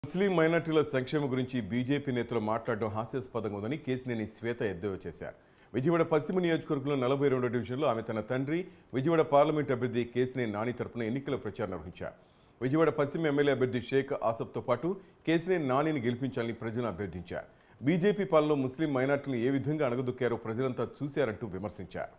ముస్లిం మైనార్టీల సంక్షేమం గురించి బీజేపీ నేతలు మాట్లాడడం హాస్యాస్పదంగా ఉందని కేసినేని శ్వేత ఎద్దేవా చేశారు విజయవాడ పశ్చిమ నియోజకవర్గంలో నలభై రెండో డివిజన్లో ఆమె తన తండ్రి విజయవాడ పార్లమెంట్ అభ్యర్థి కేసినేని నాని తరపున ఎన్నికల ప్రచారం నిర్వహించారు విజయవాడ పశ్చిమ ఎమ్మెల్యే అభ్యర్థి షేక్ ఆసఫ్తో పాటు కేసినేని నానిని గెలిపించాలని ప్రజలను అభ్యర్థించారు బీజేపీ పాలనలో ముస్లిం మైనార్టీలను ఏ విధంగా అణగదొక్కారో ప్రజలంతా చూశారంటూ విమర్శించారు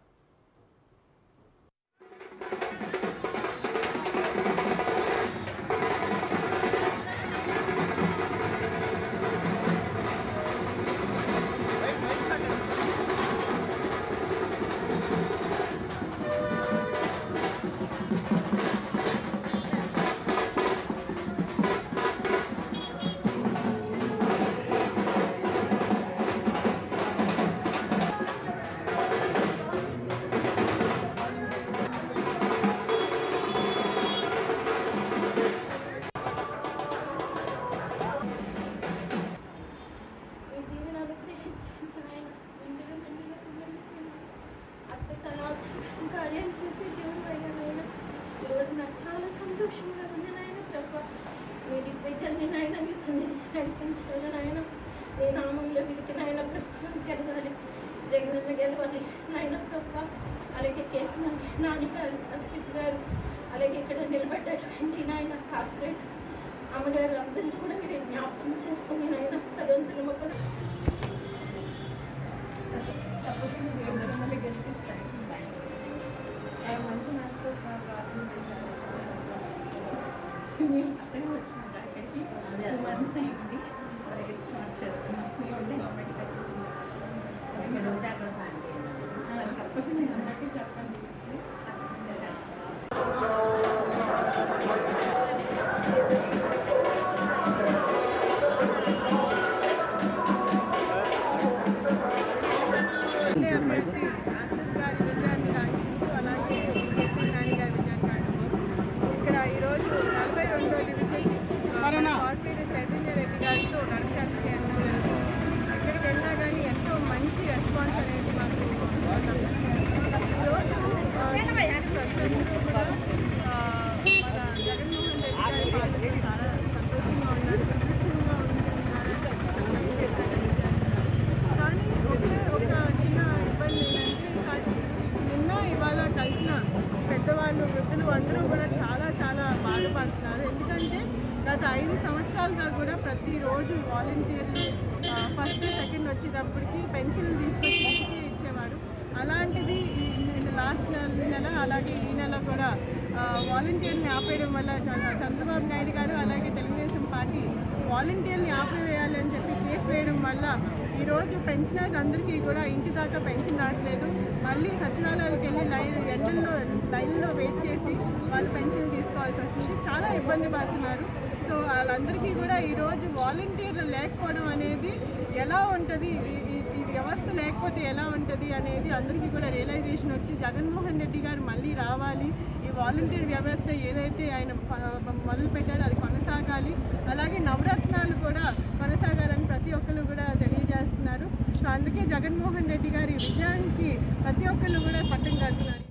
ఈ దీవెనలు గ్రహించండి ఆయన నిండుగా మెండుగా కుమ్మరించండి అద్భుతాలు ఆశ్చర్యం కార్యం చేసి దేవుడు అయిన నాయన ఈరోజు నాకు చాలా సంతోషంగా ఉంది నాయన ప్రభా మీరు బిడ్డల్ని నాయన మీ సన్నిధి నడిపించాలి నాయన మీ నామంలో వీరికి నాయన ప్రభా గెలవాలి జగనన్న గెలవాలి నాయన ప్రభా అలాగే కేసు నాని గారు అసిఫ్ గారు అలాగే ఇక్కడ నిలబడ్డటువంటి నాయన కార్పొరేట్ అమ్మగారు అందరినీ కూడా మీరు జ్ఞాపకం చేసుకుని నాయన పదంతులు మొక్కలు తప్పకుండా మీరు మిమ్మల్ని గెలిపిస్తారు ఆయన మంచి మనసుతో మా ప్రార్థన చేశారు చాలా సంతోషం మీరు అత్తగా వచ్చిన అక్కడికి టూ మంత్స్ అయింది అలాగే స్టార్ట్ చేస్తున్నాం మీ ఉండే రోజు అక్కడ ఫ్యామిలీ తప్పకుండా నేను అందరికీ చెప్పండి అభ్యర్థి ఆసిఫ్ గారి విజయాన్ని కాంక్షిస్తూ అలాగే కేసీ నాని గారి విజయాన్ని కాంక్షిస్తూ ఇక్కడ ఈరోజు నలభై రెండో డివిజన్ కార్పొరేటర్ చైతన్య రెడ్డి గారితో నరక్షాత్ర చేయడం జరుగుతుంది ఎక్కడికి వెళ్ళినా కానీ ఎంతో మంచి రెస్పాన్స్ అనేది మాకు లభిస్తుంది. ఈరోజు ఆ, ప్రజలందరూ కూడా ఆ, మన జగన్మోహన్ రెడ్డి గారి పాలనలో చాలా సంతోషంగా ఉన్నారు సంతోషంగా ఉంటున్నారని తెలియజేస్తున్నారు కానీ ఒకే ఒక చిన్న ఇబ్బంది ఏంటంటే కాదు, నిన్న ఇవాళ కలిసిన పెద్దవాళ్ళు వృద్ధులు అందరూ కూడా చాలా చాలా బాధపడుతున్నారు ఎందుకంటే గత ఐదు సంవత్సరాలుగా కూడా ప్రతిరోజు వాలంటీర్లు ఫస్ట్ సెకండ్ వచ్చేటప్పటికి పెన్షన్లు తీసుకొచ్చి ఇంటికి ఇచ్చేవారు అలాంటిది లాస్ట్ నెల అలాగే ఈ నెల కూడా వాలంటీర్ని ఆపేయడం వల్ల చ- చంద్రబాబు నాయుడు గారు అలాగే తెలుగుదేశం పార్టీ వాలంటీర్ని ఆపివేయాలి అని చెప్పి కేసు వేయడం వల్ల ఈరోజు పెన్షనర్స్ అందరికీ కూడా ఇంటి దాకా పెన్షన్ రావట్లేదు మళ్ళీ సచివాలయాలకు వెళ్ళి లైన్ ఎండల్లో లైన్లో వెయిట్ చేసి వాళ్ళు పెన్షన్ తీసుకోవాల్సి వస్తుంది చాలా ఇబ్బంది పడుతున్నారు సో వాళ్ళందరికీ కూడా ఈరోజు వాలంటీర్లు లేకపోవడం అనేది ఎలా ఉంటుంది ఈ- ఈ- ఈ వ్యవస్థ లేకపోతే ఎలా ఉంటుంది అనేది అందరికీ కూడా రియలైజేషన్ వచ్చి జగన్మోహన్ రెడ్డి గారు మళ్ళీ రావాలి ఈ వాలంటీర్ వ్యవస్థ ఏదైతే ఆయన ప- మొదలు పెట్టారో అది కొనసాగాలి అలాగే నవరత్నాలు కూడా కొనసాగాలని ప్రతి ఒక్కరు కూడా తెలియజేస్తున్నారు సో అందుకే జగన్మోహన్ రెడ్డి గారి విజయానికి ప్రతి ఒక్కరు కూడా పట్టం కడుతున్నారు